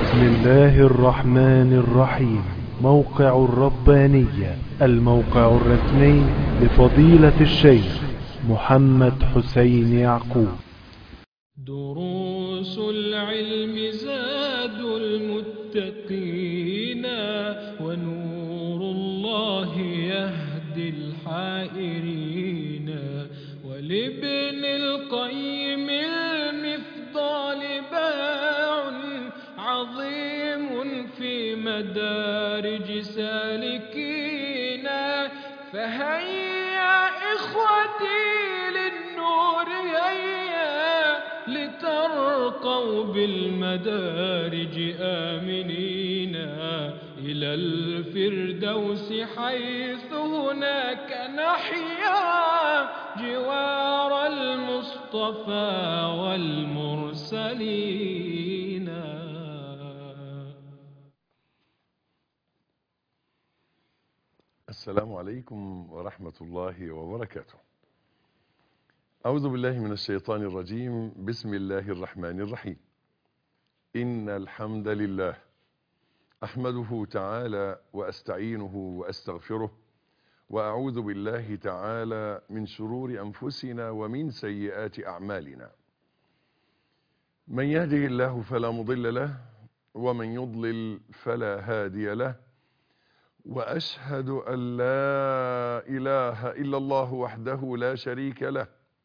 بسم الله الرحمن الرحيم موقع الربانية الموقع الرسمي لفضيلة الشيخ محمد حسين يعقوب دروس العلم زاد المتقين ونور الله يهدي الحائرين ولابن القيم المفضال باع عظيم في مدارج سالكين فهيا إخوتي للنور هيا لترقوا بالمدارج آمنين إلى الفردوس حيث هناك نحيا جوار المصطفى والمرسلين السلام عليكم ورحمة الله وبركاته أعوذ بالله من الشيطان الرجيم بسم الله الرحمن الرحيم إن الحمد لله أحمده تعالى وأستعينه وأستغفره وأعوذ بالله تعالى من شرور أنفسنا ومن سيئات أعمالنا من يهده الله فلا مضل له ومن يضلل فلا هادي له واشهد ان لا اله الا الله وحده لا شريك له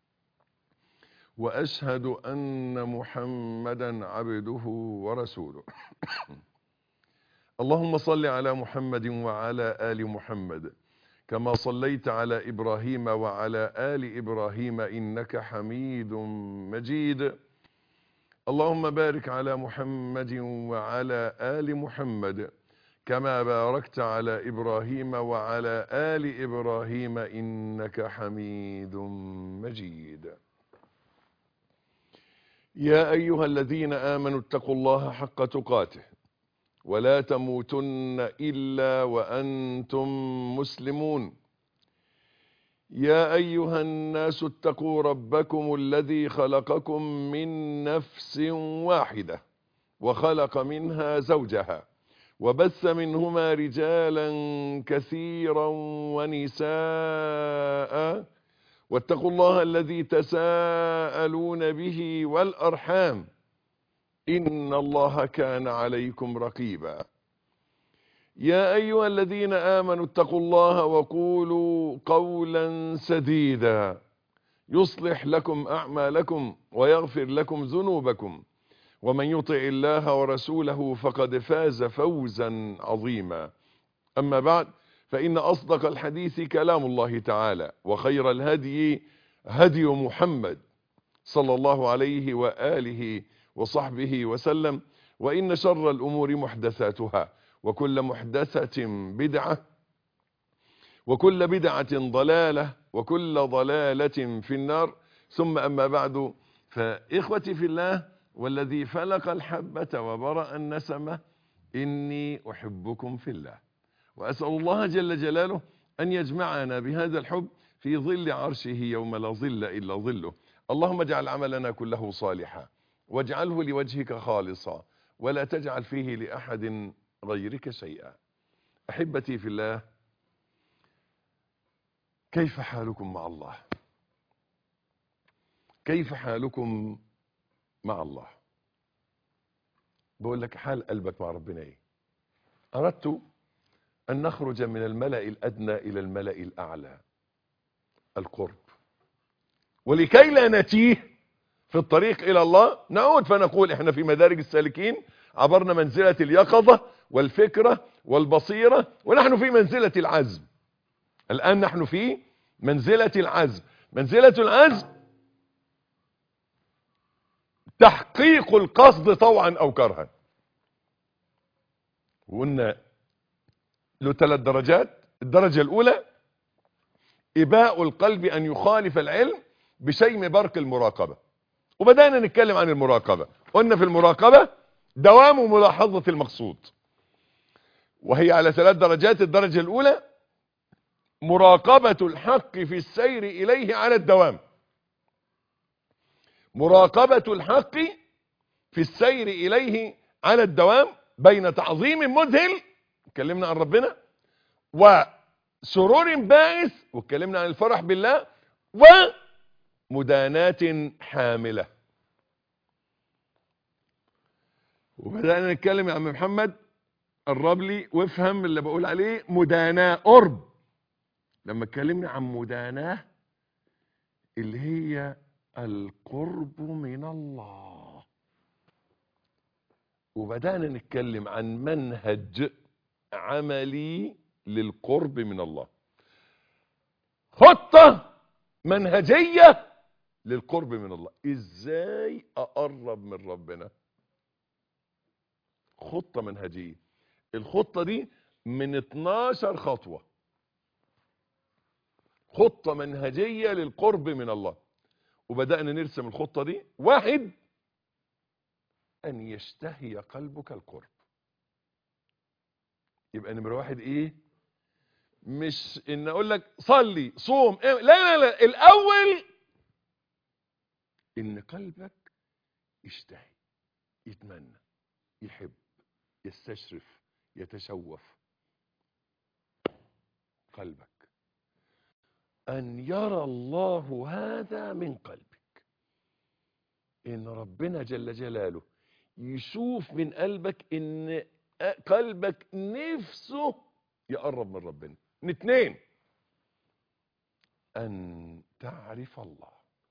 واشهد ان محمدا عبده ورسوله اللهم صل على محمد وعلى ال محمد كما صليت على ابراهيم وعلى ال ابراهيم انك حميد مجيد اللهم بارك على محمد وعلى ال محمد كما باركت على إبراهيم وعلى آل إبراهيم إنك حميد مجيد يا أيها الذين آمنوا اتقوا الله حق تقاته ولا تموتن إلا وأنتم مسلمون يا أيها الناس اتقوا ربكم الذي خلقكم من نفس واحدة وخلق منها زوجها وبث منهما رجالا كثيرا ونساء واتقوا الله الذي تساءلون به والأرحام إن الله كان عليكم رقيبا يا أيها الذين آمنوا اتقوا الله وقولوا قولا سديدا يصلح لكم أعمالكم ويغفر لكم ذنوبكم ومن يطع الله ورسوله فقد فاز فوزا عظيما أما بعد فإن أصدق الحديث كلام الله تعالى وخير الهدي هدي محمد صلى الله عليه وآله وصحبه وسلم وإن شر الأمور محدثاتها وكل محدثة بدعة وكل بدعة ضلالة وكل ضلالة في النار ثم أما بعد فإخوتي في الله والذي فلق الحبة وبرأ النسمة إني أحبكم في الله وأسأل الله جل جلاله أن يجمعنا بهذا الحب في ظل عرشه يوم لا ظل إلا ظله اللهم اجعل عملنا كله صالحا واجعله لوجهك خالصا ولا تجعل فيه لأحد غيرك شيئا أحبتي في الله كيف حالكم مع الله كيف حالكم مع الله بقول لك حال قلبك مع ربنا ايه اردت ان نخرج من الملأ الادنى الى الملأ الاعلى القرب ولكي لا نتيه في الطريق الى الله نعود فنقول احنا في مدارج السالكين عبرنا منزلة اليقظة والفكرة والبصيرة ونحن في منزلة العزم الان نحن في منزلة العزم منزلة العزم تحقيق القصد طوعا او كرها وقلنا له ثلاث درجات الدرجة الاولى اباء القلب ان يخالف العلم بشيم برق المراقبة وبدأنا نتكلم عن المراقبة قلنا في المراقبة دوام ملاحظة المقصود وهي على ثلاث درجات الدرجة الاولى مراقبة الحق في السير اليه على الدوام مراقبة الحق في السير إليه على الدوام بين تعظيم مذهل اتكلمنا عن ربنا وسرور بائس واتكلمنا عن الفرح بالله ومداناة حاملة وبدأنا نتكلم يا عم محمد قرب لي وافهم اللي بقول عليه مداناة قرب لما اتكلمنا عن مداناة اللي هي القرب من الله وبدأنا نتكلم عن منهج عملي للقرب من الله خطة منهجية للقرب من الله ازاي اقرب من ربنا خطة منهجية الخطة دي من 12 خطوة خطة منهجية للقرب من الله وبدأنا نرسم الخطة دي واحد أن يشتهي قلبك القرب يبقى نمرة واحد إيه مش إن أقول لك صلي صوم إيه؟ لا لا لا الأول إن قلبك يشتهي يتمنى يحب يستشرف يتشوف قلبك أن يرى الله هذا من قلبك إن ربنا جل جلاله يشوف من قلبك إن قلبك نفسه يقرب من ربنا اتنين أن تعرف الله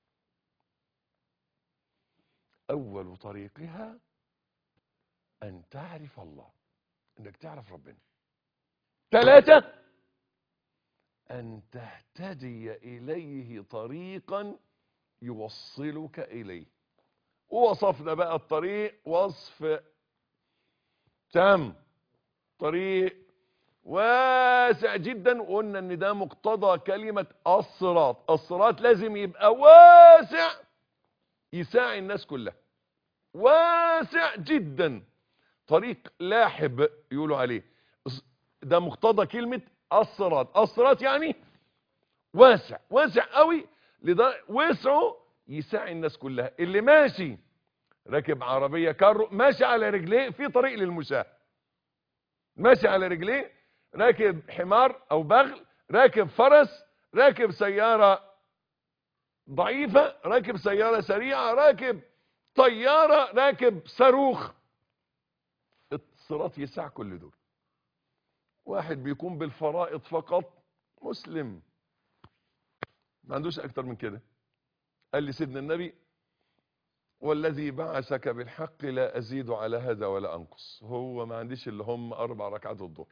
أول طريقها أن تعرف الله أنك تعرف ربنا ثلاثة أن تهتدي إليه طريقا يوصلك إليه ووصفنا بقى الطريق وصف تام طريق واسع جدا وقلنا ان ده مقتضى كلمة الصراط الصراط لازم يبقى واسع يساعي الناس كلها واسع جدا طريق لاحب يقولوا عليه ده مقتضى كلمة الصراط الصراط يعني واسع واسع قوي لده وسعه يساعي الناس كلها اللي ماشي راكب عربية كارو ماشي على رجليه في طريق للمشاة ماشي على رجليه راكب حمار او بغل راكب فرس راكب سيارة ضعيفة راكب سيارة سريعة راكب طيارة راكب صاروخ الصراط يسع كل دول واحد بيكون بالفرائض فقط مسلم ما عندوش اكتر من كده قال لي سيدنا النبي والذي بعثك بالحق لا ازيد على هذا ولا انقص هو ما عنديش اللي هم اربع ركعات الظهر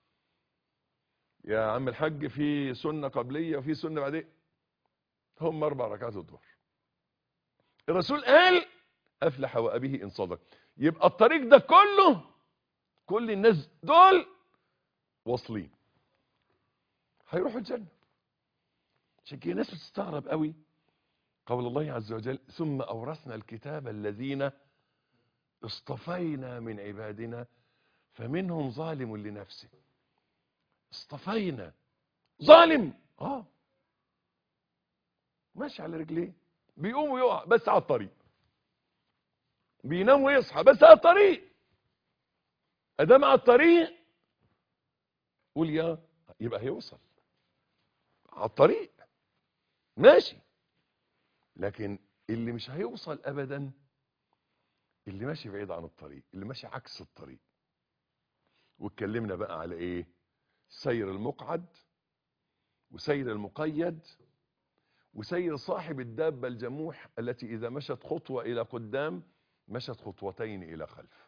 يا عم الحج في سنة قبلية وفي سنة بعدين هم اربع ركعات الظهر الرسول قال افلح وابيه ان صدق يبقى الطريق ده كله كل الناس دول واصلين هيروحوا الجنة عشان كده الناس بتستغرب قوي قول الله عز وجل ثم أورثنا الكتاب الذين اصطفينا من عبادنا فمنهم ظالم لنفسه اصطفينا ظالم اه ماشي على رجليه بيقوم ويقع بس على الطريق بينام ويصحى بس على الطريق ادام على الطريق قول يا يبقى هيوصل على الطريق ماشي لكن اللي مش هيوصل ابدا اللي ماشي بعيد عن الطريق اللي ماشي عكس الطريق واتكلمنا بقى على ايه سير المقعد وسير المقيد وسير صاحب الدابة الجموح التي إذا مشت خطوة إلى قدام مشت خطوتين إلى خلف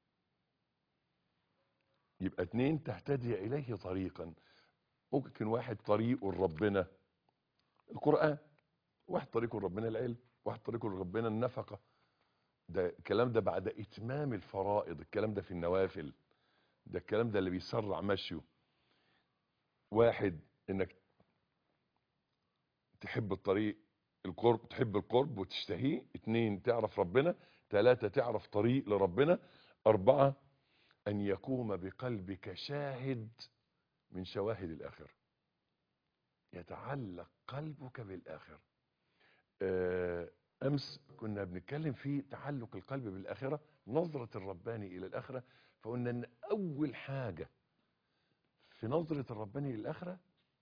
يبقى اتنين تهتدي إليه طريقا ممكن واحد طريقه لربنا القرآن واحد طريقه لربنا العلم واحد طريقه لربنا النفقة ده الكلام ده بعد إتمام الفرائض الكلام ده في النوافل ده الكلام ده اللي بيسرع مشيه واحد انك تحب الطريق القرب تحب القرب وتشتهيه اتنين تعرف ربنا ثلاثة تعرف طريق لربنا أربعة أن يقوم بقلبك شاهد من شواهد الآخرة يتعلق قلبك بالآخرة أمس كنا بنتكلم في تعلق القلب بالآخرة نظرة الرباني إلى الآخرة فقلنا أن أول حاجة في نظرة الرباني للآخرة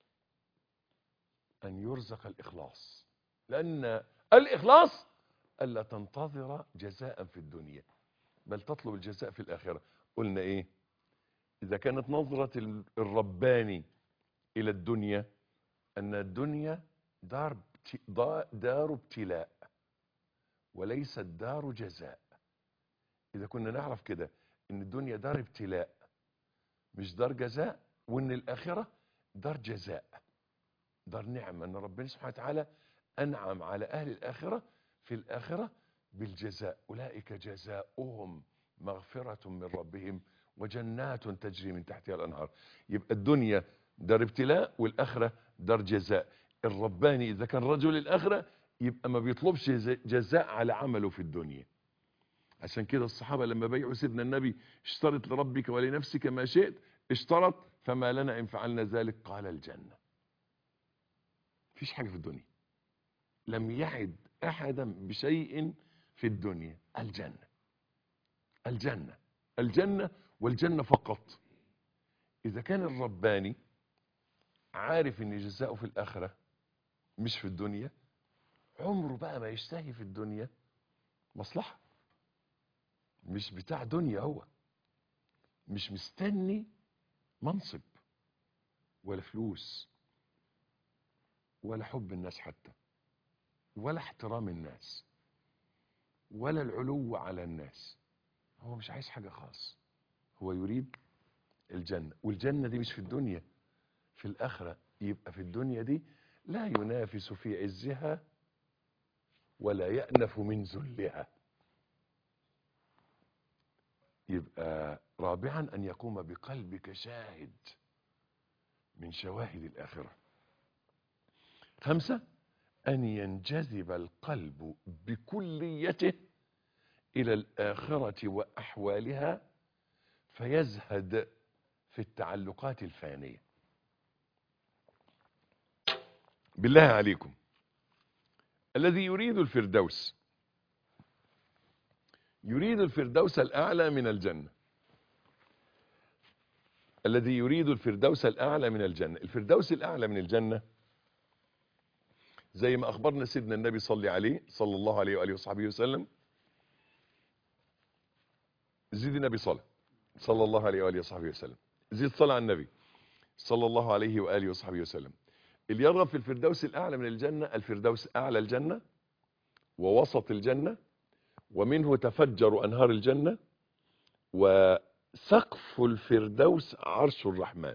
أن يرزق الإخلاص لأن الإخلاص ألا تنتظر جزاء في الدنيا بل تطلب الجزاء في الآخرة قلنا إيه إذا كانت نظرة ال- الرباني إلى الدنيا أن الدنيا دار ابت- دا- دار ابتلاء وليست دار جزاء إذا كنا نعرف كده إن الدنيا دار ابتلاء مش دار جزاء وإن الآخرة دار جزاء دار نعمة أن ربنا سبحانه وتعالى أنعم على أهل الآخرة في الآخرة بالجزاء أولئك جزاؤهم مغفرة من ربهم وجنات تجري من تحتها الأنهار يبقى الدنيا دار ابتلاء والآخرة دار جزاء الرباني إذا كان رجل الآخرة يبقى ما بيطلبش جز- جزاء على عمله في الدنيا عشان كده الصحابة لما بيعوا سيدنا النبي اشترط لربك ولنفسك ما شئت اشترط فما لنا إن فعلنا ذلك قال الجنة مفيش حاجة في الدنيا لم يعد أحدا بشيء في الدنيا الجنة الجنة الجنة والجنة فقط إذا كان الرباني عارف إن جزاؤه في الآخرة مش في الدنيا عمره بقى ما يشتهي في الدنيا مصلحة مش بتاع دنيا هو مش مستني منصب ولا فلوس ولا حب الناس حتى ولا احترام الناس ولا العلو على الناس هو مش عايز حاجة خاص هو يريد الجنة والجنة دي مش في الدنيا في الآخرة يبقى في الدنيا دي لا ينافس في عزها ولا يأنف من ذلها يبقى رابعا أن يقوم بقلبك شاهد من شواهد الآخرة خمسة أن ينجذب القلب بكليته إلى الآخرة وأحوالها فيزهد في التعلقات الفانية بالله عليكم الذي يريد الفردوس يريد الفردوس الأعلى من الجنة الذي يريد الفردوس الأعلى من الجنة الفردوس الأعلى من الجنة زي ما أخبرنا سيدنا النبي صلى عليه صلى الله عليه وآله وصحبه وسلم زيد النبي صلى صلى الله عليه وآله وصحبه وسلم زيد صلى على النبي صلى الله عليه وآله وصحبه وسلم اللي يرغب في الفردوس الأعلى من الجنة الفردوس أعلى الجنة ووسط الجنة ومنه تفجر أنهار الجنة وسقف الفردوس عرش الرحمن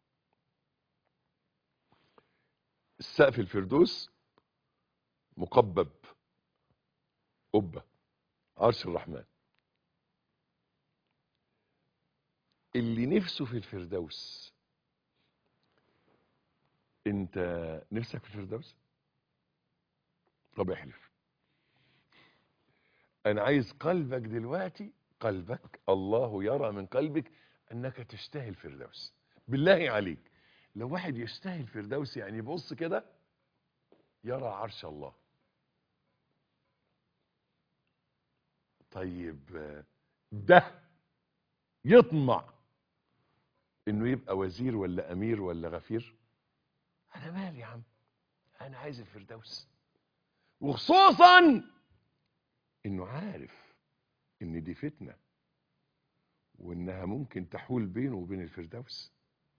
السقف الفردوس مقبب قبة عرش الرحمن اللي نفسه في الفردوس انت نفسك في الفردوس طب احلف انا عايز قلبك دلوقتي قلبك الله يرى من قلبك انك تشتهي الفردوس بالله عليك لو واحد يشتهي الفردوس يعني يبص كده يرى عرش الله طيب آه، ده يطمع انه يبقى وزير ولا امير ولا غفير انا مالي يا عم انا عايز الفردوس وخصوصا انه عارف ان دي فتنه وانها ممكن تحول بينه وبين الفردوس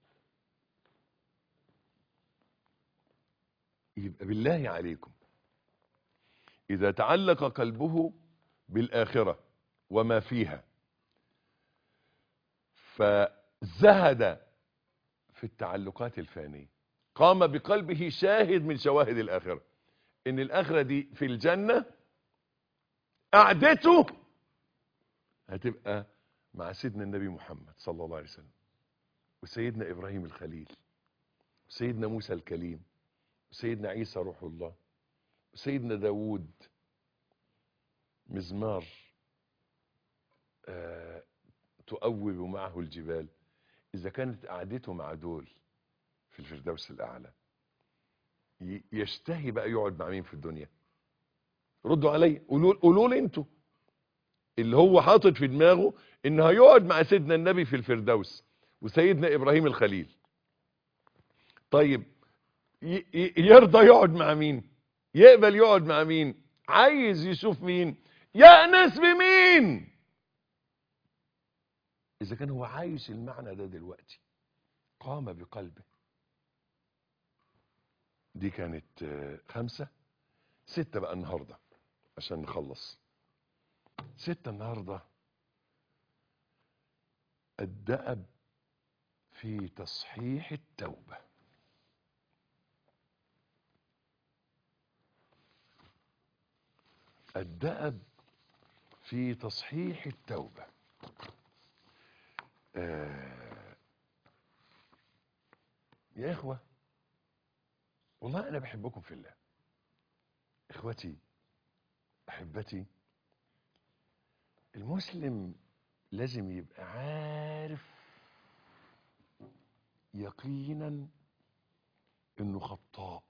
يبقى بالله عليكم اذا تعلق قلبه بالاخره وما فيها فزهد في التعلقات الفانيه قام بقلبه شاهد من شواهد الاخره ان الاخره دي في الجنه قعدته هتبقى مع سيدنا النبي محمد صلى الله عليه وسلم وسيدنا ابراهيم الخليل وسيدنا موسى الكليم وسيدنا عيسى روح الله وسيدنا داود مزمار آه تؤوب معه الجبال اذا كانت قعدته مع دول في الفردوس الاعلى ي- يشتهي بقى يقعد مع مين في الدنيا ردوا علي قولوا قولوا لي انتوا اللي هو حاطط في دماغه ان هيقعد مع سيدنا النبي في الفردوس وسيدنا ابراهيم الخليل طيب ي- ي- يرضى يقعد مع مين يقبل يقعد مع مين عايز يشوف مين يأنس بمين اذا كان هو عايش المعنى ده دلوقتي قام بقلبه دي كانت آه، خمسة ستة بقى النهاردة عشان نخلص ستة النهاردة الدأب في تصحيح التوبة الدأب في تصحيح التوبة آه يا إخوة والله أنا بحبكم في الله إخوتي أحبتي المسلم لازم يبقى عارف يقينا انه خطاء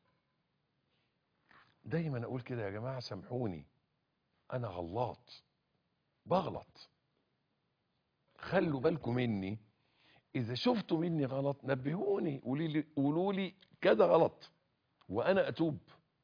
دايما اقول كده يا جماعه سامحوني انا غلط بغلط خلوا بالكم مني اذا شفتوا مني غلط نبهوني قولوا لي قولوا لي كده غلط وانا اتوب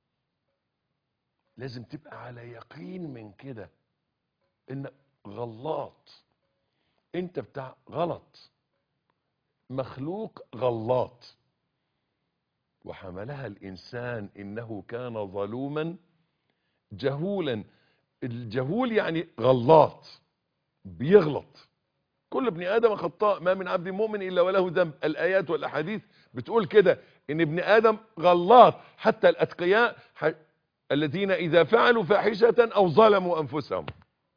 لازم تبقى على يقين من كده ان غلط انت بتاع غلط مخلوق غلط وحملها الانسان انه كان ظلوما جهولا الجهول يعني غلط بيغلط كل ابن ادم خطاء ما من عبد مؤمن الا وله ذنب الايات والاحاديث بتقول كده ان ابن ادم غلط حتى الاتقياء ح... الذين اذا فعلوا فاحشه او ظلموا انفسهم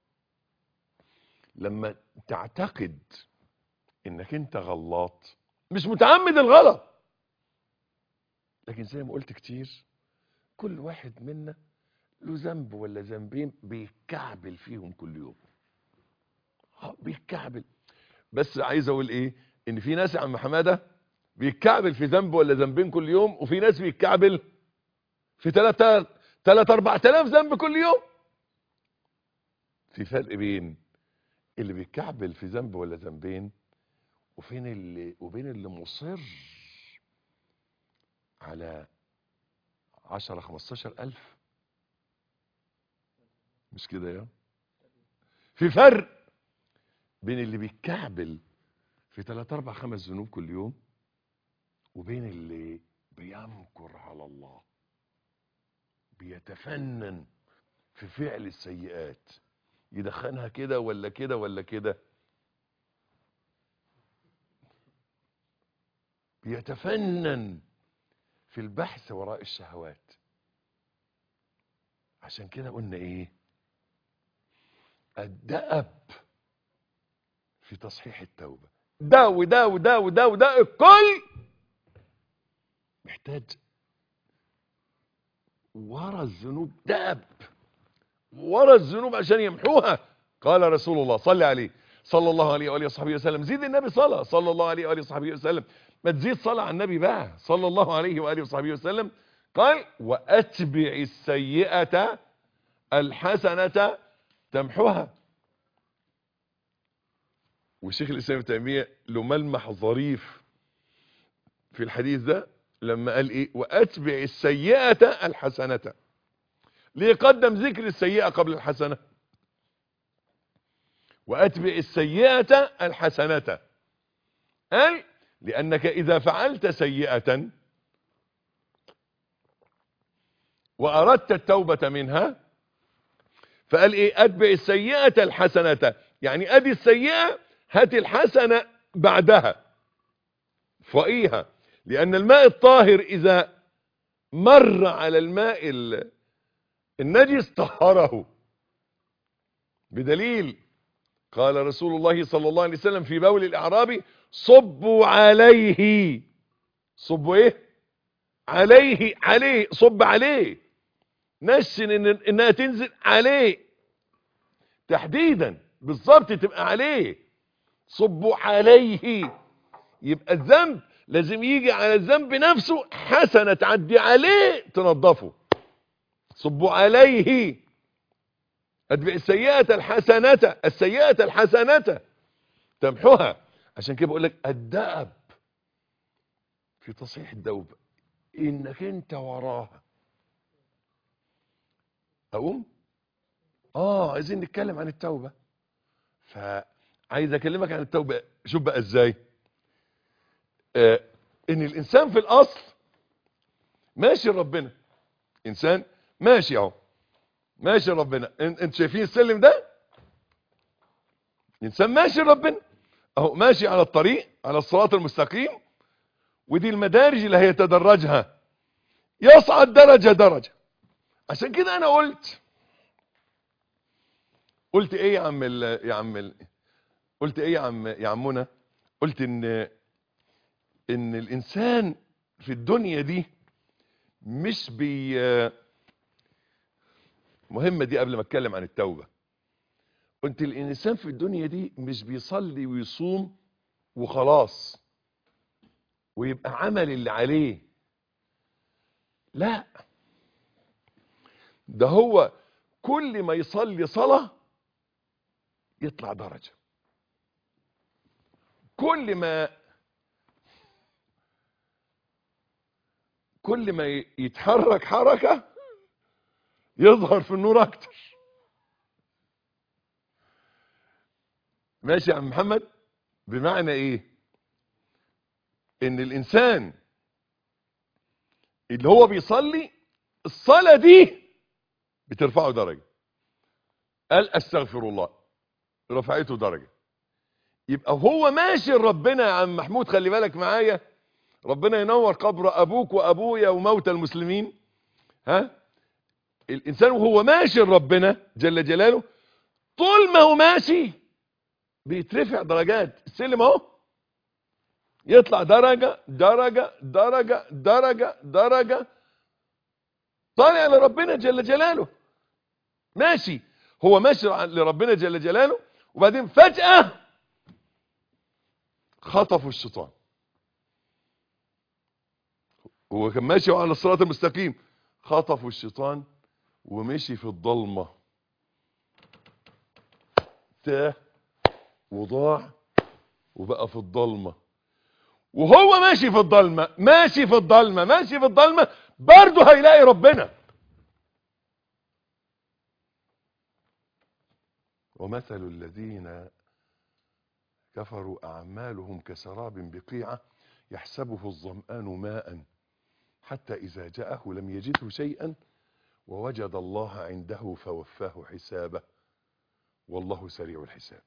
لما تعتقد انك انت غلط مش متعمد الغلط لكن زي ما قلت كتير كل واحد منا له ذنب ولا ذنبين بيتكعبل فيهم كل يوم آه، بيتكعبل بس عايز اقول ايه ان في ناس يا عم حماده بيتكعبل في ذنب ولا ذنبين كل يوم وفي ناس بيتكعبل في 3 3 4000 ذنب كل يوم في فرق بين اللي بيتكعبل في ذنب ولا ذنبين وفين اللي وبين اللي مصر على 10 15 ألف مش كده يا في فرق بين اللي بيتكعبل في 3 4 5 ذنوب كل يوم وبين اللي بيمكر على الله بيتفنن في فعل السيئات يدخنها كده ولا كده ولا كده بيتفنن في البحث وراء الشهوات عشان كده قلنا ايه الدأب في تصحيح التوبة ده وده وده وده وده الكل محتاج ورا الذنوب دأب ورا الذنوب عشان يمحوها قال رسول الله صلى عليه صلى الله عليه وآله وصحبه وسلم زيد النبي صلاة صلى الله عليه وآله وصحبه وسلم ما تزيد صلاة على النبي بقى صلى الله عليه وآله وصحبه وسلم قال وأتبع السيئة الحسنة تمحوها والشيخ الإسلام ابن تيمية له ملمح ظريف في الحديث ده لما قال ايه وأتبع السيئة الحسنة ليه قدم ذكر السيئة قبل الحسنة وأتبع السيئة الحسنة قال لأنك إذا فعلت سيئة وأردت التوبة منها فقال إيه أتبع السيئة الحسنة يعني أدي السيئة هات الحسنة بعدها فقيها لأن الماء الطاهر إذا مر على الماء ال- النجس طهره بدليل قال رسول الله صلى الله عليه وسلم في بول الأعرابي صبوا عليه صبوا ايه عليه عليه صب عليه نشن إن انها تنزل عليه تحديدا بالظبط تبقى عليه صبوا عليه يبقى الذنب لازم يجي على الذنب نفسه حسنة تعدي عليه تنظفه صبوا عليه اتبع السيئة الحسنة السيئة الحسنة تمحوها عشان كده بقول لك الدأب في تصحيح التوبة انك انت وراها اقوم اه عايزين نتكلم عن التوبة فعايز اكلمك عن التوبة شوف بقى ازاي آه ان الانسان في الاصل ماشي ربنا انسان ماشي اهو ماشي ربنا إن- انت شايفين السلم ده انسان ماشي ربنا اهو ماشي على الطريق على الصراط المستقيم ودي المدارج اللي هيتدرجها يصعد درجة درجة عشان كده انا قلت قلت ايه يا عم ال- يا عم ال- قلت ايه يا عم يا عمنا قلت ان ان الانسان في الدنيا دي مش بي مهمة دي قبل ما اتكلم عن التوبة قلت الانسان في الدنيا دي مش بيصلي ويصوم وخلاص ويبقى عمل اللي عليه لا ده هو كل ما يصلي صلاة يطلع درجة كل ما كل ما ي- يتحرك حركة يظهر في النور اكتر ماشي يا عم محمد بمعنى ايه ان الانسان اللي هو بيصلي الصلاة دي بترفعه درجة قال استغفر الله رفعته درجة يبقى هو ماشي لربنا يا عم محمود خلي بالك معايا ربنا ينور قبر ابوك وابويا وموتى المسلمين ها الانسان وهو ماشي لربنا جل جلاله طول ما هو ماشي بيترفع درجات السلم اهو يطلع درجة درجة درجة درجة درجة طالع لربنا جل جلاله ماشي هو ماشي لربنا جل جلاله وبعدين فجأة خطفوا الشيطان هو كان ماشي على الصراط المستقيم خطفوا الشيطان ومشي في الضلمة تاه وضاع وبقى في الضلمة وهو ماشي في الضلمة ماشي في الضلمة ماشي في الضلمة برضه هيلاقي ربنا ومثل الذين كفروا أعمالهم كسراب بقيعة يحسبه الظمآن ماء حتى إذا جاءه لم يجده شيئا ووجد الله عنده فوفاه حسابه والله سريع الحساب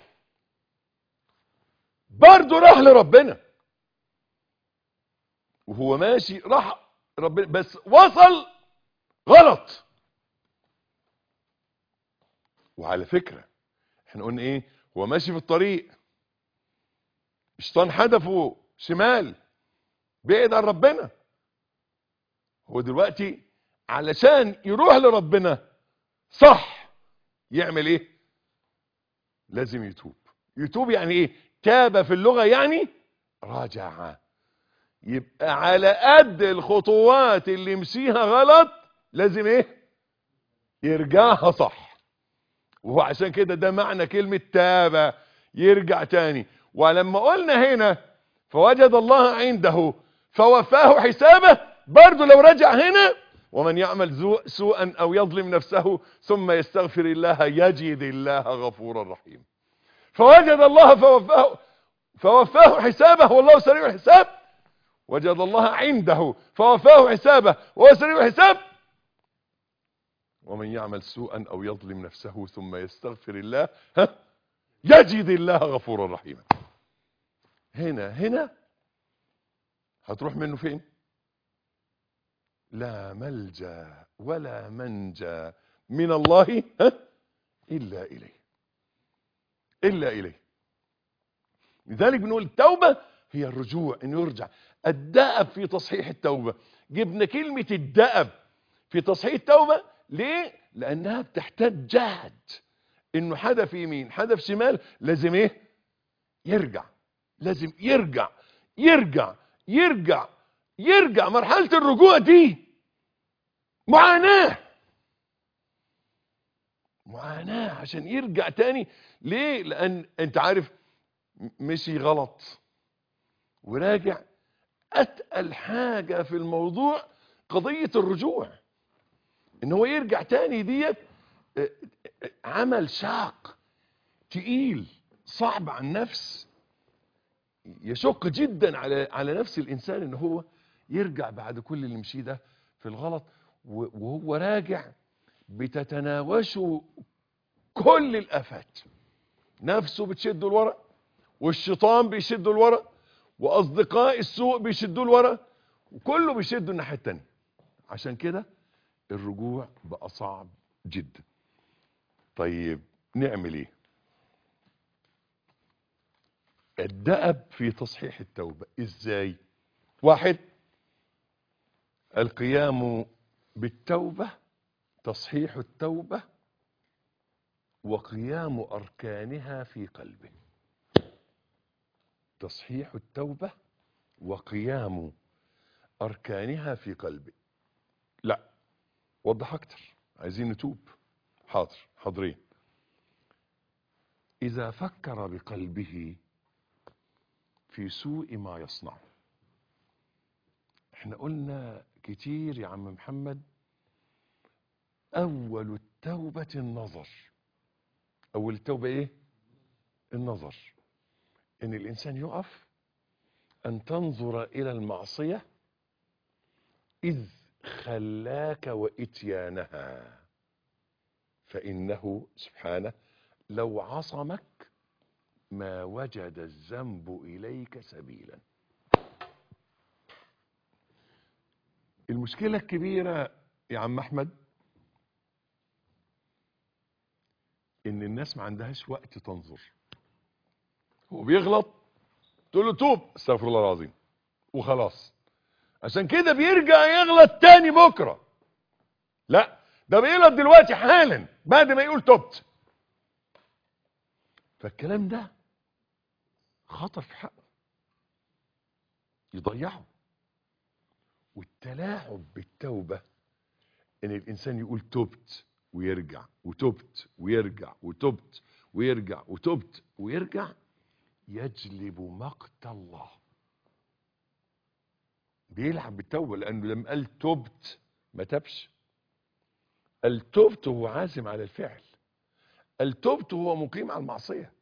برضه راح لربنا وهو ماشي راح ربنا بس وصل غلط وعلى فكرة احنا قلنا ايه هو ماشي في الطريق الشيطان حدفه شمال بعيد عن ربنا هو دلوقتي علشان يروح لربنا صح يعمل ايه لازم يتوب يتوب يعني ايه تاب في اللغة يعني راجع يبقى على قد الخطوات اللي مشيها غلط لازم ايه يرجعها صح وهو عشان كده ده معنى كلمة تاب يرجع تاني ولما قلنا هنا فوجد الله عنده فوفاه حسابه برضه لو رجع هنا ومن يعمل زو- سوءا او يظلم نفسه ثم يستغفر الله يجد الله غفورا رحيما فوجد الله فوفاه فوفاه حسابه والله سريع الحساب وجد الله عنده فوفاه حسابه وهو سريع الحساب ومن يعمل سوءا او يظلم نفسه ثم يستغفر الله ها يجد الله غفورا رحيما هنا هنا هتروح منه فين لا ملجا ولا منجا من الله ها الا اليه الا اليه لذلك بنقول التوبه هي الرجوع انه يرجع الدأب في تصحيح التوبه جبنا كلمه الدأب في تصحيح التوبه ليه لانها بتحتاج جهد انه حدف يمين حدف شمال لازم ايه يرجع لازم يرجع يرجع يرجع يرجع مرحلة الرجوع دي معاناة معاناة عشان يرجع تاني ليه لان انت عارف م- مشي غلط وراجع اتقل حاجة في الموضوع قضية الرجوع ان هو يرجع تاني ديت اه، اه، عمل شاق تقيل صعب على النفس يشق جدا على على نفس الانسان ان هو يرجع بعد كل اللي مشيه ده في الغلط و- وهو راجع بتتناوشه كل الافات نفسه بتشده لورا والشيطان بيشده لورا واصدقاء السوء بيشدوه لورا وكله بيشده الناحيه التانيه عشان كده الرجوع بقى صعب جدا طيب نعمل ايه الدأب في تصحيح التوبة ازاي واحد القيام بالتوبة تصحيح التوبة وقيام أركانها في قلبه تصحيح التوبة وقيام أركانها في قلبه لا وضح أكتر عايزين نتوب حاضر حاضرين إذا فكر بقلبه في سوء ما يصنع احنا قلنا كتير يا عم محمد أول التوبة النظر أول التوبة إيه؟ النظر إن الإنسان يقف أن تنظر إلى المعصية إذ خلاك وإتيانها فإنه سبحانه لو عصمك ما وجد الذنب إليك سبيلا المشكلة الكبيرة يا عم أحمد إن الناس ما عندهاش وقت تنظر هو بيغلط تقول له توب استغفر الله العظيم وخلاص عشان كده بيرجع يغلط تاني بكرة لا ده بيغلط دلوقتي حالا بعد ما يقول توبت فالكلام ده خطر في حقه يضيعه والتلاعب بالتوبة ان الانسان يقول تبت ويرجع وتبت ويرجع وتبت ويرجع وتبت ويرجع يجلب مقت الله بيلعب بالتوبة لانه لما قال تبت ما تبش قال تبت هو عازم على الفعل قال تبت هو مقيم على المعصية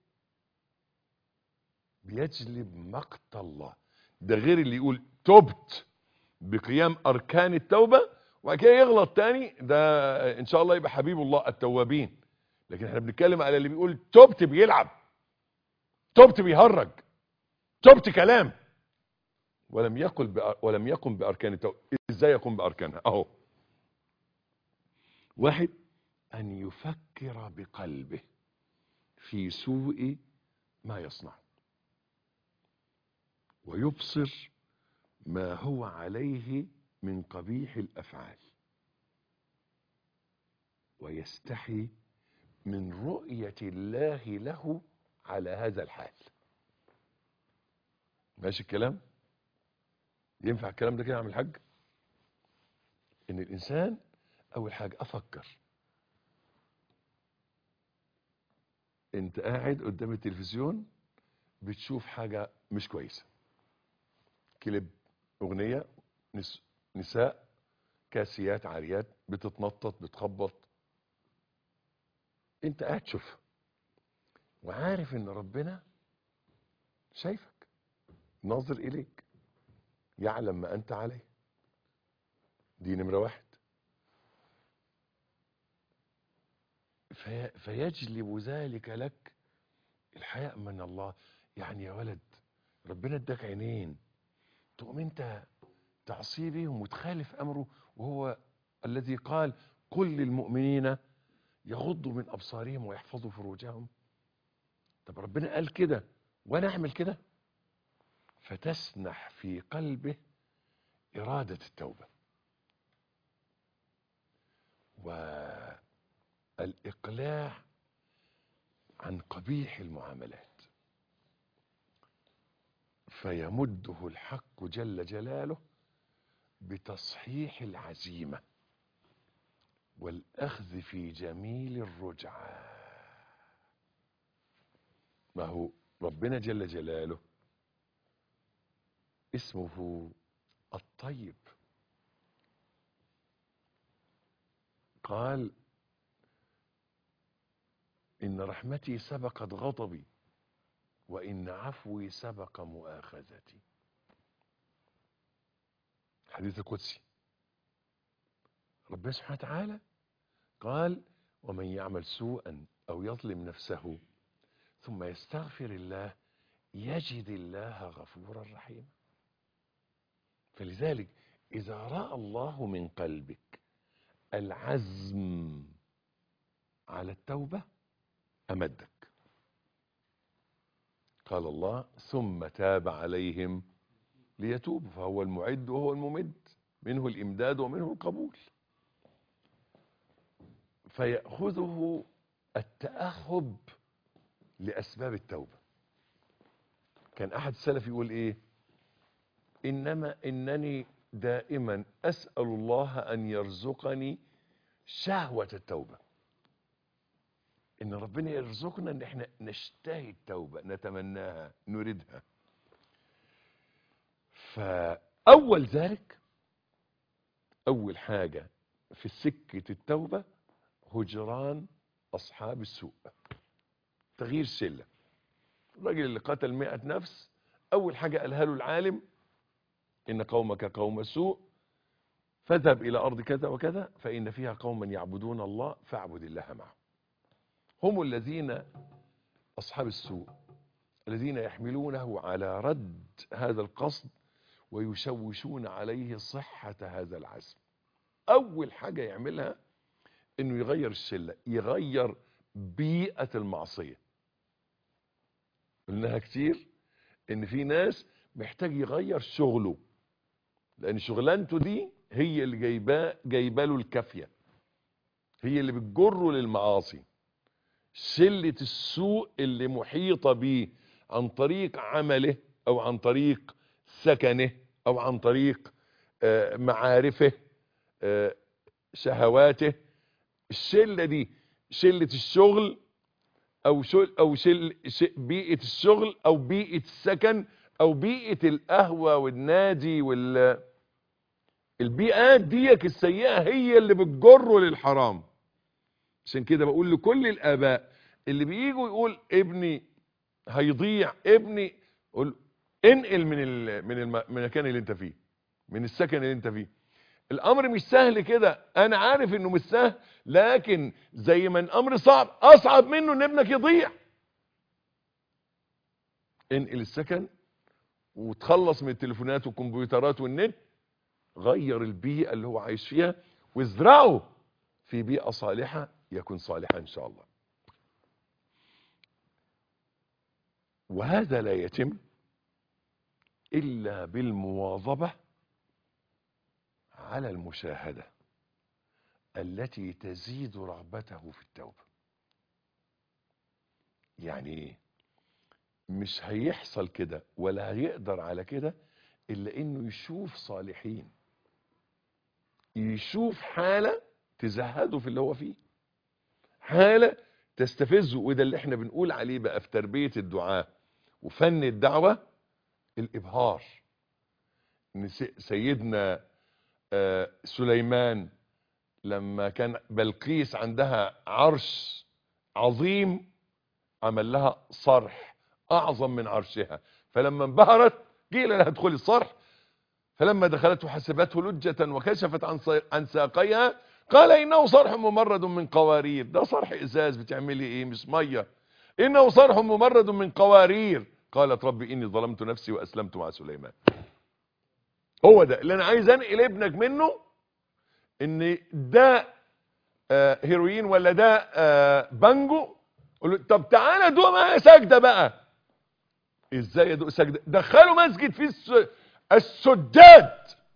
بيجلب مقت الله ده غير اللي يقول تبت بقيام اركان التوبة وبعد كده يغلط تاني ده ان شاء الله يبقى حبيب الله التوابين لكن احنا بنتكلم على اللي بيقول تبت بيلعب تبت بيهرج تبت كلام ولم يقل بأ... ولم يقم باركان التوبة ازاي يقوم باركانها اهو واحد ان يفكر بقلبه في سوء ما يصنع ويبصر ما هو عليه من قبيح الافعال ويستحي من رؤية الله له على هذا الحال ماشي الكلام ينفع الكلام ده كده يا عم الحاج ان الانسان اول حاجة افكر انت قاعد قدام التلفزيون بتشوف حاجة مش كويسة كليب اغنية نس... نساء كاسيات عاريات بتتنطط بتخبط انت قاعد تشوفها وعارف ان ربنا شايفك ناظر اليك يعلم ما انت عليه دي نمرة واحد في فيجلب ذلك لك الحياء من الله يعني يا ولد ربنا اداك عينين تقوم انت تعصي بهم وتخالف امره وهو الذي قال قل للمؤمنين يغضوا من ابصارهم ويحفظوا فروجهم طب ربنا قال كده وانا اعمل كده فتسنح في قلبه اراده التوبه والاقلاع عن قبيح المعاملات فيمده الحق جل جلاله بتصحيح العزيمة والأخذ في جميل الرجعة ما هو ربنا جل جلاله اسمه الطيب قال إن رحمتي سبقت غضبي وإن عفوي سبق مؤاخذتي حديث القدسي ربنا سبحانه وتعالى قال ومن يعمل سوءا أو يظلم نفسه ثم يستغفر الله يجد الله غفورا رحيما فلذلك إذا رأى الله من قلبك العزم على التوبة أمدك قال الله ثم تاب عليهم ليتوبوا فهو المعد وهو الممد منه الإمداد ومنه القبول فيأخذه التأهب لأسباب التوبة كان أحد السلف يقول إيه إنما إنني دائما أسأل الله أن يرزقني شهوة التوبة إن ربنا يرزقنا إن إحنا نشتهي التوبة نتمناها نريدها فأول ذلك أول حاجة في سكة التوبة هجران أصحاب السوء تغيير شلة الراجل اللي قتل مئة نفس أول حاجة قالها له العالم إن قومك قوم سوء فاذهب إلى أرض كذا وكذا فإن فيها قوما يعبدون الله فاعبد الله معهم هم الذين أصحاب السوء الذين يحملونه على رد هذا القصد ويشوشون عليه صحة هذا العزم أول حاجة يعملها إنه يغير الشلة يغير بيئة المعصية قلناها كتير إن في ناس محتاج يغير شغله لأن شغلانته دي هي اللي جايباه جايبه له الكافية هي اللي بتجره للمعاصي شلة السوء اللي محيطة بيه عن طريق عمله أو عن طريق سكنه أو عن طريق آه، معارفه آه، شهواته الشلة دي شلة الشغل أو شل أو شل ش- بيئة الشغل أو بيئة السكن أو بيئة القهوة والنادي وال البيئات ديك السيئة هي اللي بتجره للحرام عشان كده بقول لكل الآباء اللي بييجوا يقول ابني هيضيع ابني قول انقل من ال... من الم... من المكان اللي انت فيه من السكن اللي انت فيه الامر مش سهل كده انا عارف انه مش سهل لكن زي ما الامر صعب اصعب منه ان ابنك يضيع انقل السكن وتخلص من التليفونات والكمبيوترات والنت غير البيئة اللي هو عايش فيها وازرعه في بيئة صالحة يكون صالحا ان شاء الله وهذا لا يتم الا بالمواظبة على المشاهدة التي تزيد رغبته في التوبة يعني ايه مش هيحصل كده ولا هيقدر على كده الا انه يشوف صالحين يشوف حالة تزهده في اللي هو فيه حالة تستفزه وده اللي احنا بنقول عليه بقى في تربية الدعاء وفن الدعوة الابهار ان س- سيدنا آه، سليمان لما كان بلقيس عندها عرش عظيم عمل لها صرح اعظم من عرشها فلما انبهرت قيل لها ادخلي الصرح فلما دخلته حسبته لجة وكشفت عن صي- عن ساقيها قال انه صرح ممرد من قوارير ده صرح ازاز بتعملي ايه مش ميه انه صرح ممرد من قوارير قالت ربي اني ظلمت نفسي واسلمت مع سليمان هو ده اللي انا عايز انقل ابنك منه ان ده آه هيروين ولا ده آه بانجو قول له طب تعالى دوق معايا سجده بقى ازاي ادوق سجده دخلوا مسجد فيه الس- السجاد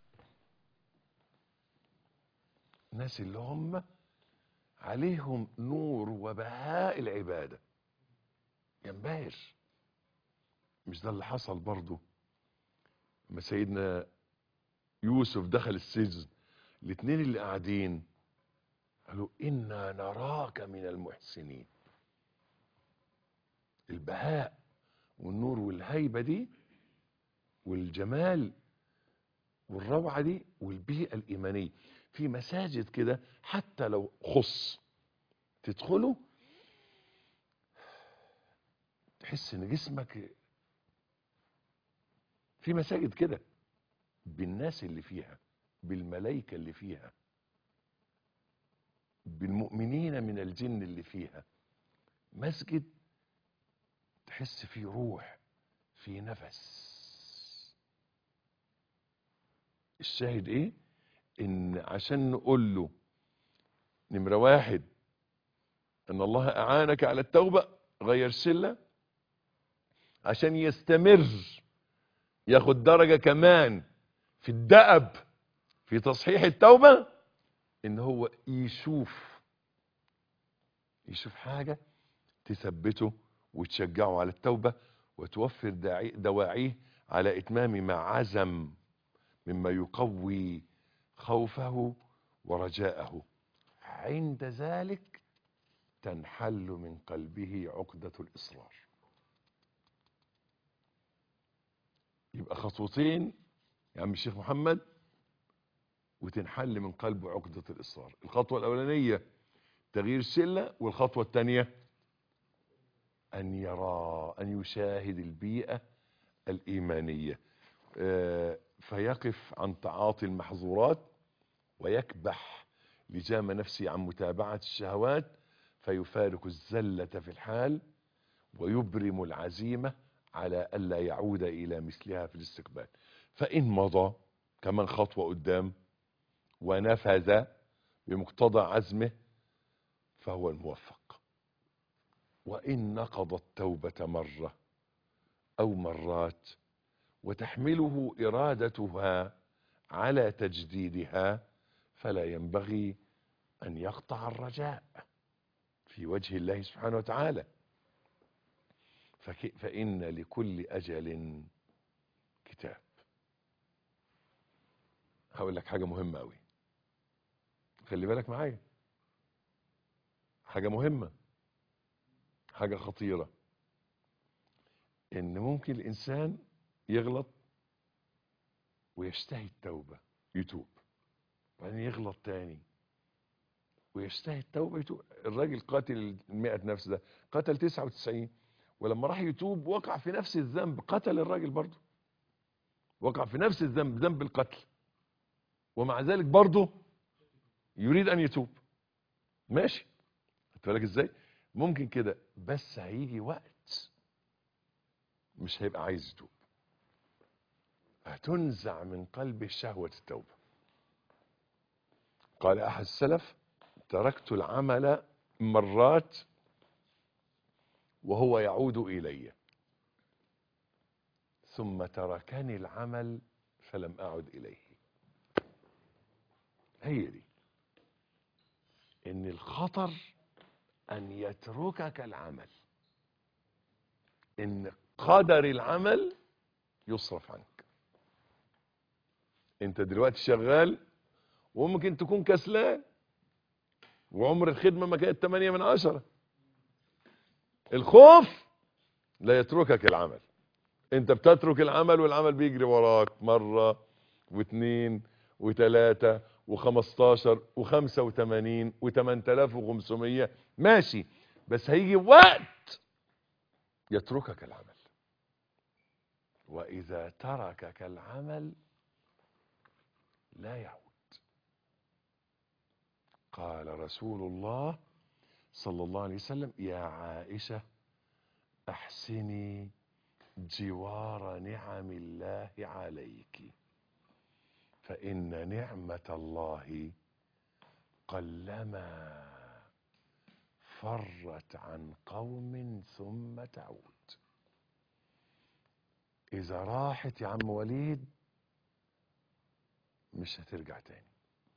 الناس اللي هم عليهم نور وبهاء العباده ينبهر مش ده اللي حصل برضه لما سيدنا يوسف دخل السجن الاثنين اللي قاعدين قالوا إنا نراك من المحسنين البهاء والنور والهيبة دي والجمال والروعة دي والبيئة الإيمانية في مساجد كده حتى لو خص تدخله تحس ان جسمك في مساجد كده بالناس اللي فيها بالملائكة اللي فيها بالمؤمنين من الجن اللي فيها مسجد تحس فيه روح فيه نفس الشاهد ايه ان عشان نقول له نمرة واحد ان الله اعانك على التوبة غير سلة عشان يستمر ياخد درجة كمان في الدأب في تصحيح التوبة ان هو يشوف يشوف حاجة تثبته وتشجعه على التوبة وتوفر داعي- دواعيه على اتمام ما عزم مما يقوي خوفه ورجاءه عند ذلك تنحل من قلبه عقدة الإصرار يبقى خطوتين يا عم الشيخ محمد وتنحل من قلبه عقدة الإصرار الخطوة الأولانية تغيير السلة والخطوة الثانية أن يرى أن يشاهد البيئة الإيمانية آه، فيقف عن تعاطي المحظورات ويكبح لجام نفسه عن متابعة الشهوات فيفارق الزلة في الحال ويبرم العزيمة على ألا يعود إلى مثلها في الاستقبال فإن مضى كمان خطوة قدام ونفذ بمقتضى عزمه فهو الموفق وإن نقض التوبة مرة أو مرات وتحمله إرادتها على تجديدها فلا ينبغي أن يقطع الرجاء في وجه الله سبحانه وتعالى فك- فإن لكل أجل كتاب هقول لك حاجة مهمة أوي خلي بالك معايا حاجة مهمة حاجة خطيرة إن ممكن الإنسان يغلط ويشتهي التوبة يتوب بعدين يغلط تاني ويشتهي التوبة يتوب الراجل قاتل المئة نفس ده قتل 99 ولما راح يتوب وقع في نفس الذنب قتل الراجل برضه وقع في نفس الذنب ذنب القتل ومع ذلك برضه يريد ان يتوب ماشي خدت بالك ازاي ممكن كده بس هيجي وقت مش هيبقى عايز يتوب هتنزع من قلبه شهوة التوبة قال أحد السلف تركت العمل مرات وهو يعود إلي ثم تركني العمل فلم أعد إليه هي دي إن الخطر أن يتركك العمل إن قدر العمل يصرف عنك انت دلوقتي شغال وممكن تكون كسلان وعمر الخدمة ما كانت 8 من عشرة الخوف لا يتركك العمل انت بتترك العمل والعمل بيجري وراك مرة واثنين وثلاثة وخمستاشر وخمسة وثمانين وثمان تلاف وخمسمية ماشي بس هيجي وقت يتركك العمل وإذا تركك العمل لا يعود قال رسول الله صلى الله عليه وسلم يا عائشة أحسني جوار نعم الله عليك فإن نعمة الله قلما فرت عن قوم ثم تعود إذا راحت يا عم وليد مش هترجع تاني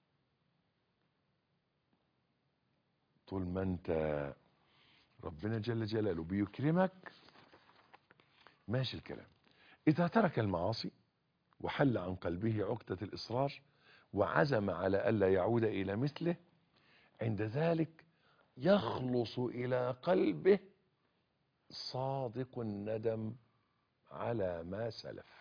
طول ما انت ربنا جل جلاله بيكرمك ماشي الكلام إذا ترك المعاصي وحل عن قلبه عقدة الإصرار وعزم على ألا يعود إلى مثله عند ذلك يخلص إلى قلبه صادق الندم على ما سلف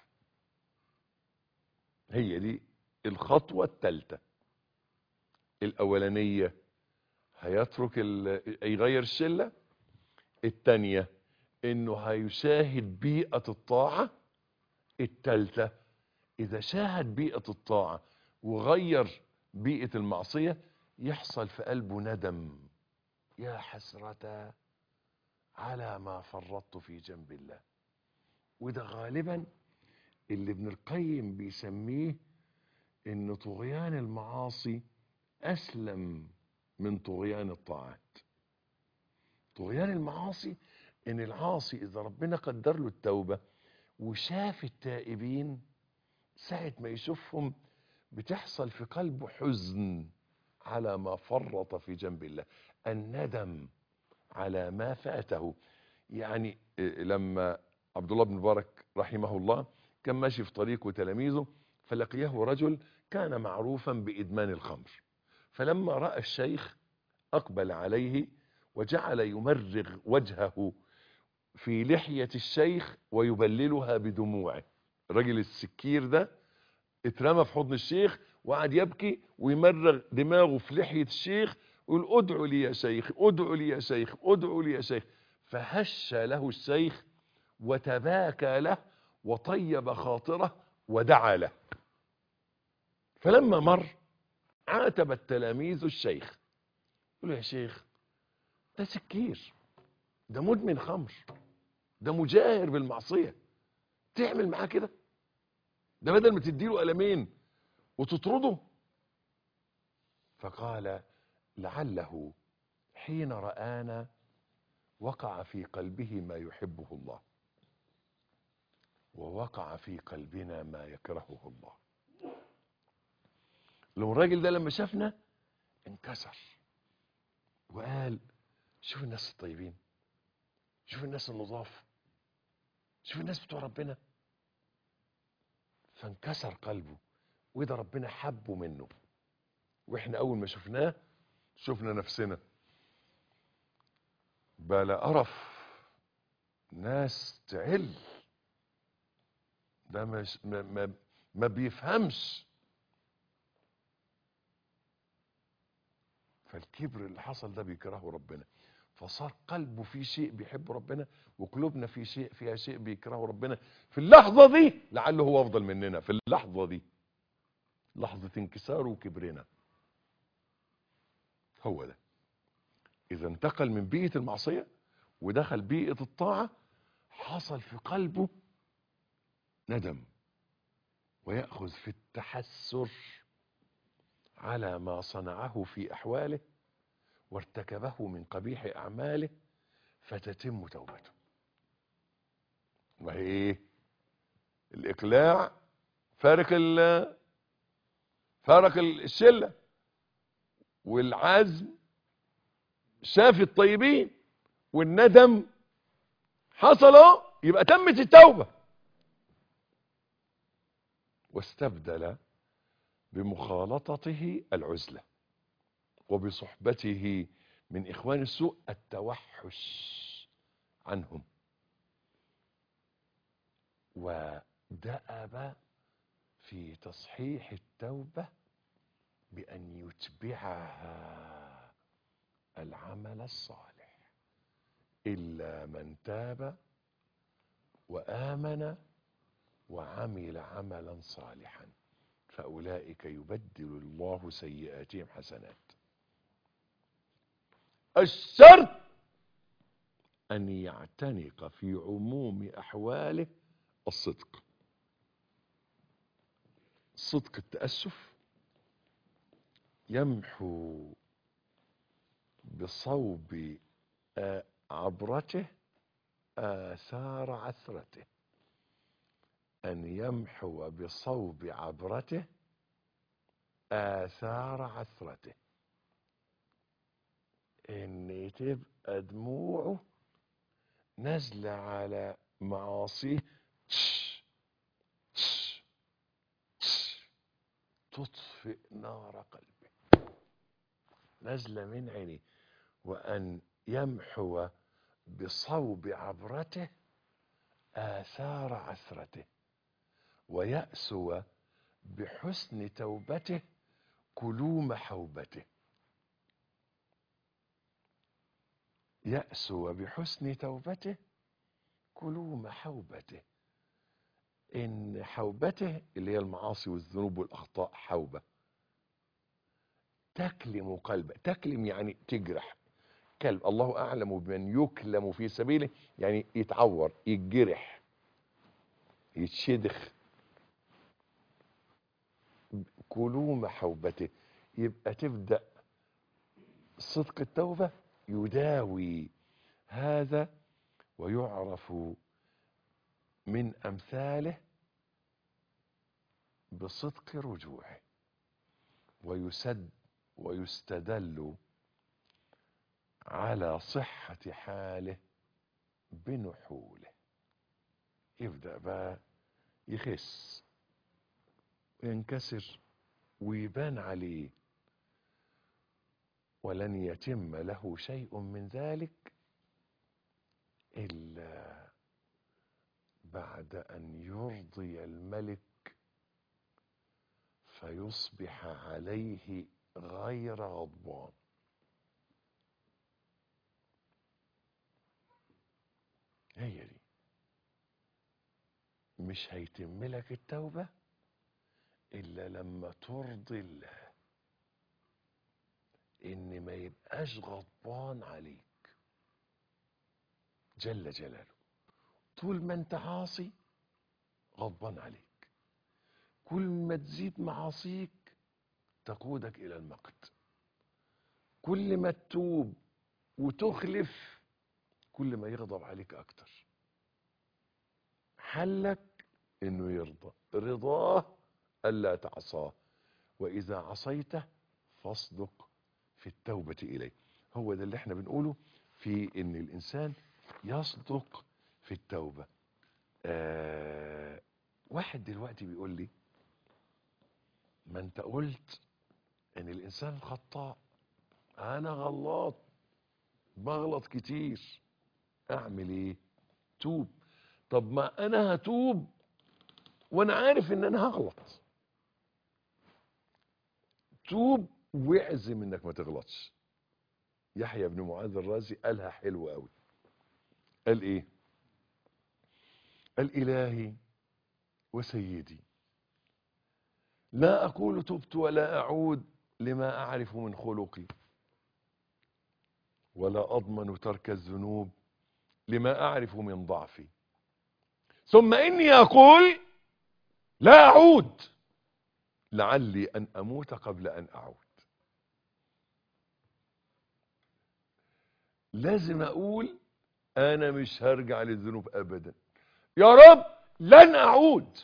هي دي الخطوة الثالثة الأولانية هيترك ال- يغير الشلة الثانية انه هيشاهد بيئة الطاعة الثالثة اذا شاهد بيئة الطاعة وغير بيئة المعصية يحصل في قلبه ندم يا حسرة على ما فرطت في جنب الله وده غالبا اللي ابن القيم بيسميه ان طغيان المعاصي اسلم من طغيان الطاعات طغيان المعاصي ان العاصي اذا ربنا قدر له التوبة وشاف التائبين ساعة ما يشوفهم بتحصل في قلبه حزن على ما فرط في جنب الله الندم على ما فاته يعني إيه، لما عبد الله بن مبارك رحمه الله كان ماشي في طريقه تلاميذه فلقيه رجل كان معروفا بإدمان الخمر فلما رأى الشيخ أقبل عليه وجعل يمرغ وجهه في لحية الشيخ ويبللها بدموعه الراجل السكير ده اترمى في حضن الشيخ وقعد يبكي ويمرغ دماغه في لحية الشيخ ويقول ادعوا لي يا شيخ ادعوا لي يا شيخ ادعوا لي يا شيخ فهش له الشيخ وتباكى له وطيب خاطره ودعا له فلما مر عاتب التلاميذ الشيخ يقول له يا شيخ ده سكير ده مدمن خمر ده مجاهر بالمعصية تعمل معاه كده ده بدل ما تديله قلمين وتطرده فقال لعله حين رآنا وقع في قلبه ما يحبه الله ووقع في قلبنا ما يكرهه الله لو الراجل ده لما شافنا انكسر وقال شوف الناس الطيبين شوف الناس النظاف شوف الناس بتوع ربنا فانكسر قلبه وده ربنا حبه منه واحنا اول ما شفناه شفنا نفسنا بلا قرف ناس تعل ده مش ما, ما, ما بيفهمش فالكبر اللي حصل ده بيكرهه ربنا فصار قلبه فيه شيء بيحب ربنا وقلوبنا في شيء فيها شيء بيكرهه ربنا في اللحظة دي لعله هو أفضل مننا في اللحظة دي لحظة انكساره وكبرنا هو ده إذا انتقل من بيئة المعصية ودخل بيئة الطاعة حصل في قلبه ندم ويأخذ في التحسر على ما صنعه في أحواله وارتكبه من قبيح أعماله فتتم توبته وهي ايه الإقلاع فارق ال فارق الشلة والعزم شاف الطيبين والندم حصل اهو يبقى تمت التوبة واستبدل بمخالطته العزلة وبصحبته من إخوان السوء التوحش عنهم ودأب في تصحيح التوبة بأن يتبعها العمل الصالح إلا من تاب وآمن وعمل عملا صالحا فأولئك يبدل الله سيئاتهم حسنات الشرط أن يعتنق في عموم أحواله الصدق صدق التأسف يمحو بصوب آه، عبرته آثار عثرته أن يمحو بصوب عبرته آثار عثرته إن تبقى دموعه نازلة على معاصيه تش تش تش تطفئ نار قلبه نازلة من عينيه وأن يمحو بصوب عبرته آثار عثرته ويأسو بحسن توبته كلوم حوبته يأسو بحسن توبته كلوم حوبته إن حوبته اللي هي المعاصي والذنوب والأخطاء حوبة تكلم قلبه تكلم يعني تجرح كلب الله أعلم بمن يكلم في سبيله يعني يتعور يتجرح يتشدخ كلوم حوبته يبقى تبدأ صدق التوبة يداوي هذا ويعرف من أمثاله بصدق رجوعه ويسد ويستدل على صحة حاله بنحوله يبدأ بقى يخس وينكسر ويبان عليه ولن يتم له شيء من ذلك إلا بعد أن يرضي الملك فيصبح عليه غير غضبان هي دي مش هيتم لك التوبة إلا لما ترضي الله إن ما يبقاش غضبان عليك جل جلاله طول ما انت عاصي غضبان عليك كل ما تزيد معاصيك تقودك إلى المقت كل ما تتوب وتخلف كل ما يغضب عليك أكتر حلك إنه يرضى رضاه ألا تعصاه وإذا عصيته فاصدق في التوبة إليه هو ده اللي احنا بنقوله في إن الإنسان يصدق في التوبة آه واحد دلوقتي بيقول لي ما انت قلت ان الانسان خطاء انا غلط بغلط كتير اعمل ايه توب طب ما انا هتوب وانا عارف ان انا هغلط توب واعزم انك ما تغلطش يحيى بن معاذ الرازي قالها حلو قوي قال ايه قال الهي وسيدي لا أقول تبت ولا أعود لما أعرف من خلقي ولا أضمن ترك الذنوب لما أعرف من ضعفي ثم إني أقول لا أعود لعلي أن أموت قبل أن أعود لازم أقول أنا مش هرجع للذنوب أبدا يا رب لن أعود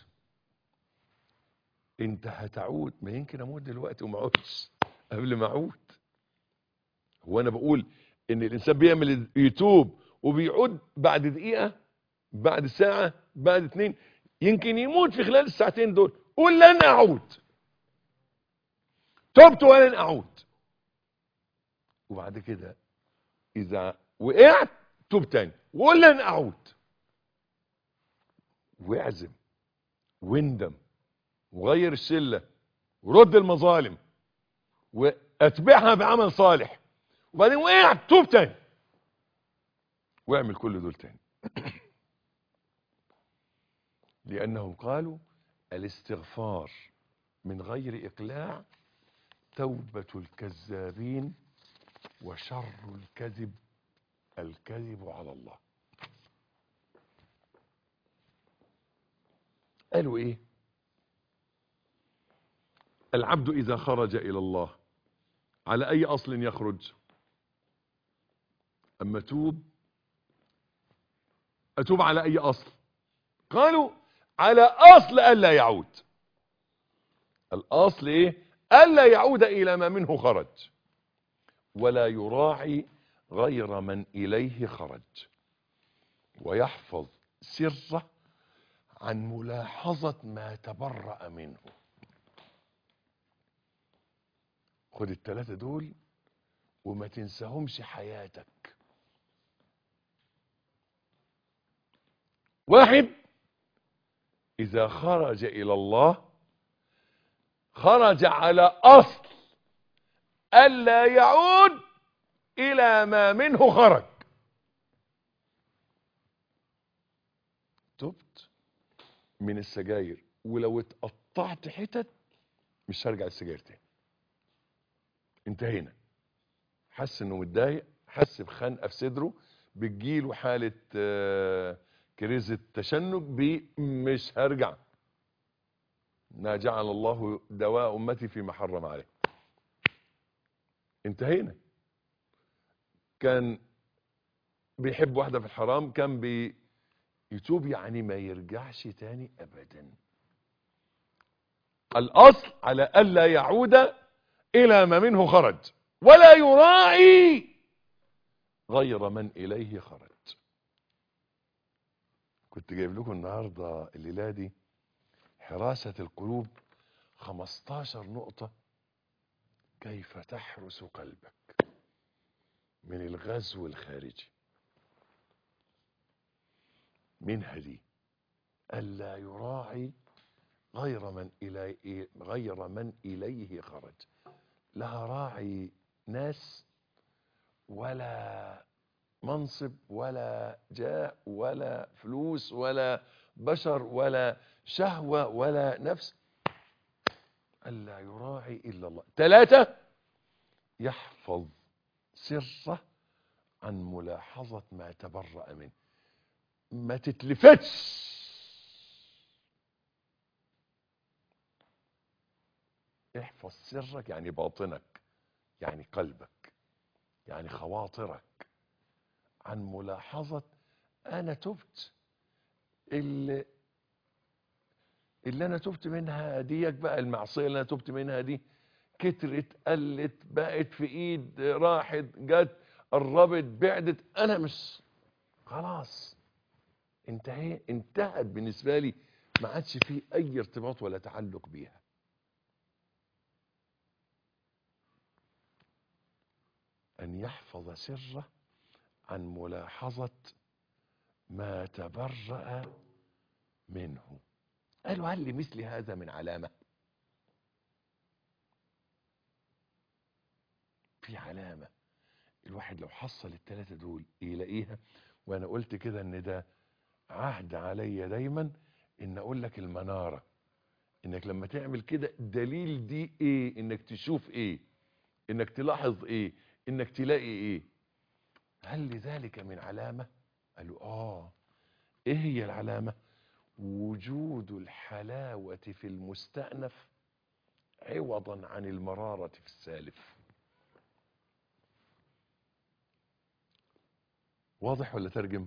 انت هتعود ما يمكن اموت دلوقتي وما اعودش قبل ما اعود هو انا بقول ان الانسان بيعمل يتوب وبيعود بعد دقيقة بعد ساعة بعد اتنين يمكن يموت في خلال الساعتين دول قول لن اعود تبت ولن اعود وبعد كده اذا وقعت توب تاني وقول لن اعود واعزم واندم وغير الشلة ورد المظالم واتبعها بعمل صالح وبعدين وقع توب تاني واعمل كل دول تاني لأنهم قالوا الاستغفار من غير إقلاع توبة الكذابين وشر الكذب الكذب على الله قالوا ايه العبد إذا خرج إلى الله على أي أصل يخرج أما توب أتوب على أي أصل قالوا على أصل ألا يعود الأصل إيه ألا يعود إلى ما منه خرج ولا يراعي غير من إليه خرج ويحفظ سره عن ملاحظة ما تبرأ منه خد التلاتة دول وما تنساهمش حياتك واحد إذا خرج إلى الله خرج على أصل ألا يعود إلى ما منه خرج تبت من السجاير ولو اتقطعت حتت مش هرجع السجاير تاني انتهينا حس انه متضايق حس بخنقه في صدره بتجيله حاله آه، كريزه تشنج بي مش هرجع ما جعل الله دواء امتي فيما حرم عليه انتهينا كان بيحب واحده في الحرام كان بي يتوب يعني ما يرجعش تاني ابدا الاصل على الا يعود الى ما منه خرج ولا يراعي غير من اليه خرج كنت جايب لكم النهارده الليله دي حراسه القلوب 15 نقطه كيف تحرس قلبك من الغزو الخارجي منها دي ألا يراعي غير من إلي غير من إليه خرج لا راعي ناس ولا منصب ولا جاه ولا فلوس ولا بشر ولا شهوة ولا نفس ألا يراعي إلا الله ثلاثة يحفظ سره عن ملاحظة ما تبرأ منه ما تتلفتش احفظ سرك يعني باطنك يعني قلبك يعني خواطرك عن ملاحظة انا تبت اللي اللي انا تبت منها ديك بقى المعصية اللي انا تبت منها دي كترت قلت بقت في ايد راحت جت قربت بعدت انا مش خلاص انتهي انتهت بالنسبة لي ما عادش فيه اي ارتباط ولا تعلق بيها ان يحفظ سره عن ملاحظة ما تبرأ منه قالوا هل لمثل هذا من علامة في علامة الواحد لو حصل الثلاثة دول يلاقيها وانا قلت كده ان ده عهد عليا دايما ان اقول لك المنارة انك لما تعمل كده دليل دي ايه انك تشوف ايه انك تلاحظ ايه انك تلاقي ايه هل لذلك من علامة قالوا اه ايه هي العلامة وجود الحلاوة في المستأنف عوضا عن المرارة في السالف واضح ولا ترجم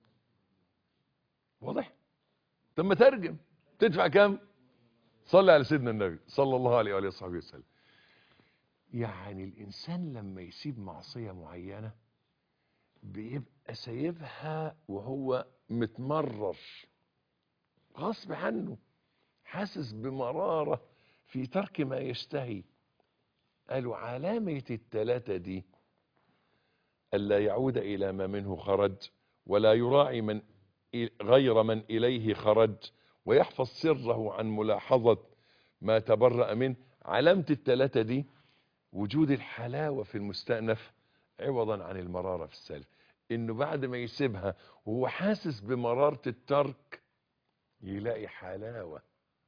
واضح طب ما ترجم تدفع كام صلي على سيدنا النبي صلى الله عليه وآله وصحبه وسلم يعني الإنسان لما يسيب معصية معينة بيبقى سايبها وهو متمرر غصب عنه حاسس بمرارة في ترك ما يشتهي قالوا علامة التلاتة دي ألا يعود إلى ما منه خرج ولا يراعي من غير من إليه خرج ويحفظ سره عن ملاحظة ما تبرأ منه علامة التلاتة دي وجود الحلاوة في المستأنف عوضا عن المرارة في السالف انه بعد ما يسيبها وهو حاسس بمرارة الترك يلاقي حلاوة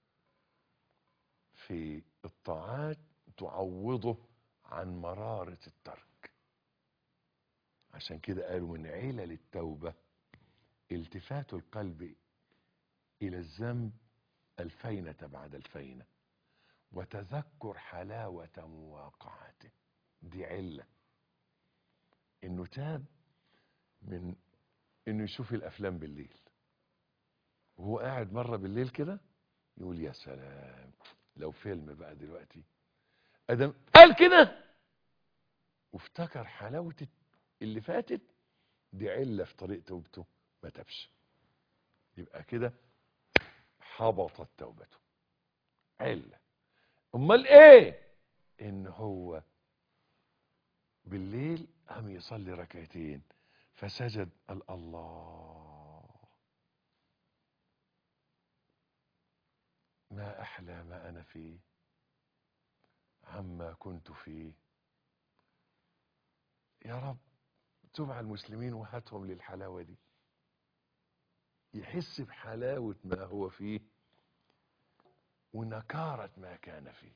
في الطاعات تعوضه عن مرارة الترك عشان كده قالوا من علل التوبة التفات القلب إلى الذنب الفينة بعد الفينة وتذكر حلاوة مواقعته دي علة انه تاب من انه يشوف الافلام بالليل وهو قاعد مرة بالليل كده يقول يا سلام لو فيلم بقى دلوقتي ادم قال كده وافتكر حلاوة اللي فاتت دي علة في طريق توبته ما تبش يبقى كده حبطت توبته علة امال ايه ان هو بالليل قام يصلي ركعتين فسجد قال الله ما أحلى ما أنا فيه عما كنت فيه يا رب تب على المسلمين وهاتهم للحلاوة دي يحس بحلاوة ما هو فيه ونكارة ما كان فيه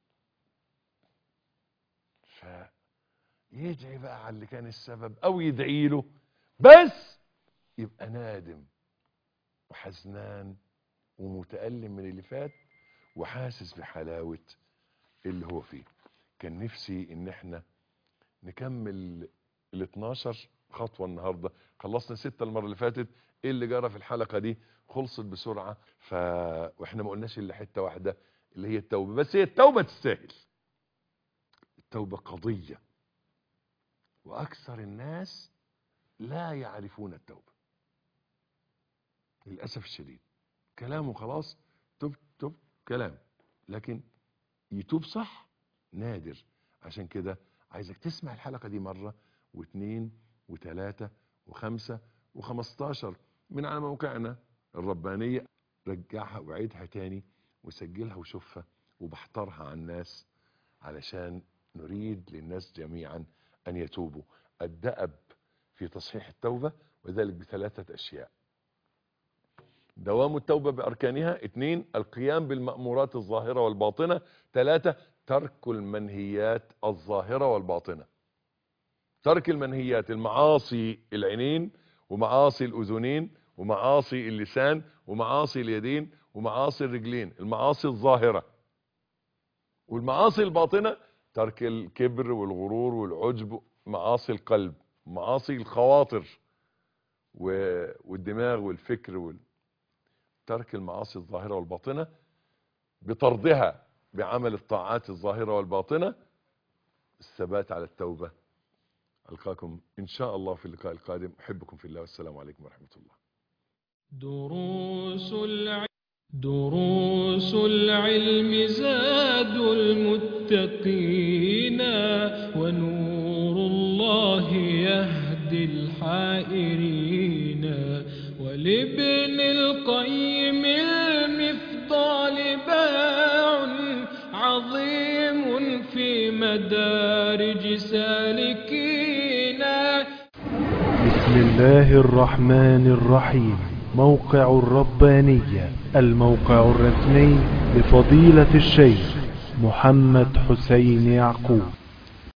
فيدعي بقى على اللي كان السبب او يدعي له بس يبقى نادم وحزنان ومتألم من اللي فات وحاسس بحلاوة اللي هو فيه كان نفسي ان احنا نكمل ال 12 خطوة النهاردة خلصنا ستة المرة اللي فاتت ايه اللي جرى في الحلقة دي خلصت بسرعة ف... واحنا ما قلناش الا حتة واحدة اللي هي التوبة بس هي التوبة تستاهل التوبة قضية واكثر الناس لا يعرفون التوبة للأسف الشديد كلامه خلاص تب تب كلام لكن يتوب صح نادر عشان كده عايزك تسمع الحلقة دي مرة واثنين وثلاثة وخمسة وخمستاشر من على موقعنا الربانية رجعها وعيدها تاني وسجلها وشوفها وبحترها على الناس علشان نريد للناس جميعا أن يتوبوا الدأب في تصحيح التوبة وذلك بثلاثة أشياء دوام التوبة بأركانها اثنين القيام بالمأمورات الظاهرة والباطنة ثلاثة ترك المنهيات الظاهرة والباطنة ترك المنهيات المعاصي العينين ومعاصي الأذنين ومعاصي اللسان ومعاصي اليدين ومعاصي الرجلين المعاصي الظاهرة والمعاصي الباطنة ترك الكبر والغرور والعجب معاصي القلب معاصي الخواطر والدماغ والفكر وال... ترك المعاصي الظاهرة والباطنة بطردها بعمل الطاعات الظاهرة والباطنة الثبات على التوبة ألقاكم إن شاء الله في اللقاء القادم أحبكم في الله والسلام عليكم ورحمة الله دروس العلم دروس العلم زاد المتقين ونور الله يهدي الحائرين ولابن القيم المفضال باع عظيم في مدارج سالكين بسم الله الرحمن الرحيم موقع الربانية الموقع الرسمي لفضيلة الشيخ محمد حسين يعقوب